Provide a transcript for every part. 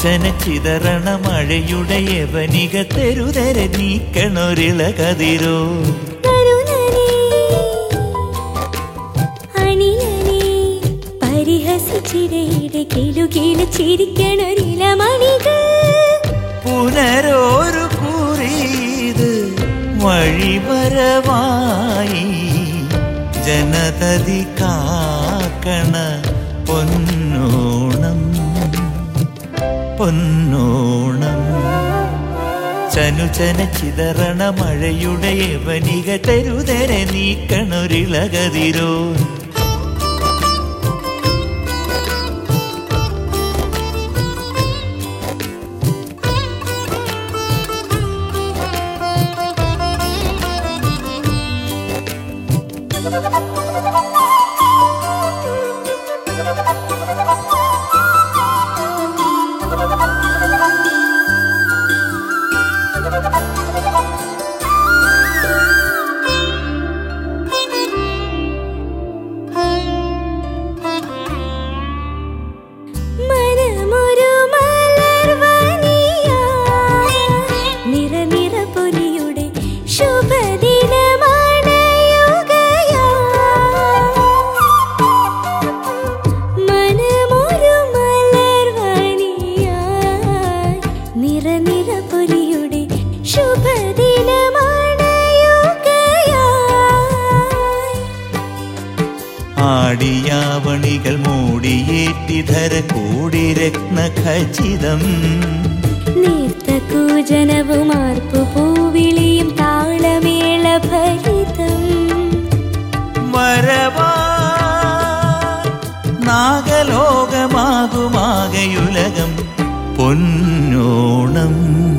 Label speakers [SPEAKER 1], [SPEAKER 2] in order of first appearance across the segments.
[SPEAKER 1] ചനുചന ചിതറണ മഴയുടെ യവനിക തെരുതര നീക്കണൊരിള കതിരോ
[SPEAKER 2] കരുണനേ അണിയനേ പരിഹസിച്ചിടയുടെ കിലുകില് ചിരിക്കണൊരിലമണികൾ
[SPEAKER 1] പുനരോരു കുറിയത് വഴിവരവായി ജനതതി കാക്കണ പൊന്നോണം പൊന്നോണം ചനുചന ചിതറണ മഴയുടെ യവനിക തെരുതര നീക്കണൊരിളകതിരോ
[SPEAKER 2] മനമൊരു മലർവനിയാ നിറ നിറ പൊലിയുടെ ശുഭദിനമാണയുകയാ മനമൊരു മലർവനിയാ നിറ നിറ പൊലിയുടെ ശുഭദിനമാണയുകയാ
[SPEAKER 1] ആടിയാവണികൾ മൂടിയേറ്റിധര കൂടി രത്നഖചിതം
[SPEAKER 2] നേർത്ത കൂജനവും ആർപ്പു പൂവിളിയും താളമേള ഭരിതം
[SPEAKER 1] വരവാ നാഗലോകമാകുമാകയുലകം പൊന്നോണം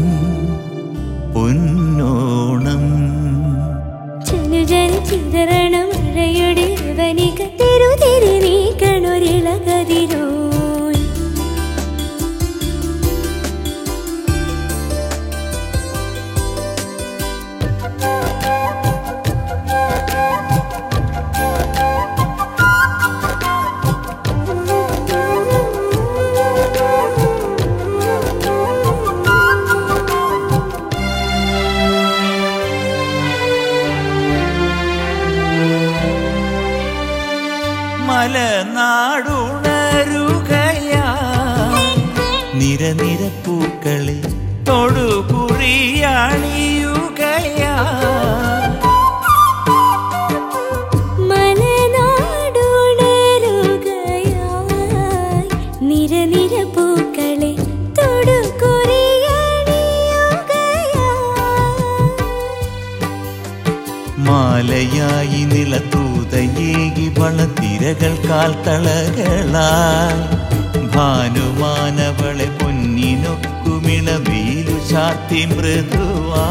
[SPEAKER 1] പൊന്നോണം
[SPEAKER 2] ചനുജന ചിതറണ മഴയുടെ വനിക തെരുതിരി നീക്കണൊരിളകതിരോൾ
[SPEAKER 1] മലനാടുണരുകയാ നിരനിര പൂക്കളെ തൊടുകുറിയണിയുകയാ
[SPEAKER 2] മലനാടുണരുകയായി നിരനിര പൂക്കളെ തൊടുകുറിയണിയുകയായി
[SPEAKER 1] മാലയായി നിലത്തൂതയേകി വളത്തിരകൾ കാൽത്തളകളാൽ ഭാനുമാനവളെ പൊന്നിനൊക്കുമിള വീലു ചാത്തി മൃദുവാ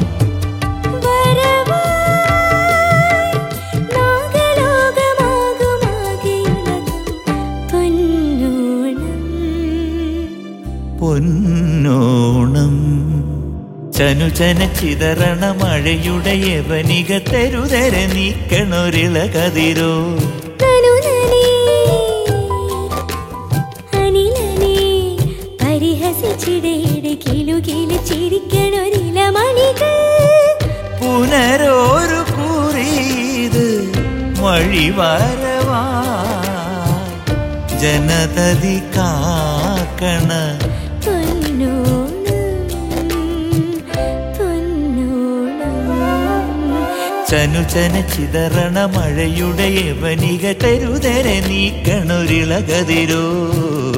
[SPEAKER 1] പൊന്നോണം ചനുചന ചിതറണ മഴയുടെ യവനിക തെരുതര നീക്കണൊരിള കതിരോ പുനരോരു കുറിയത് വഴിവരവാ ജനതതി കാക്കണ ചനുചന ചിതറണ മഴയുടെ യവനിക തെരുതര നീക്കണൊരിളകതിരോ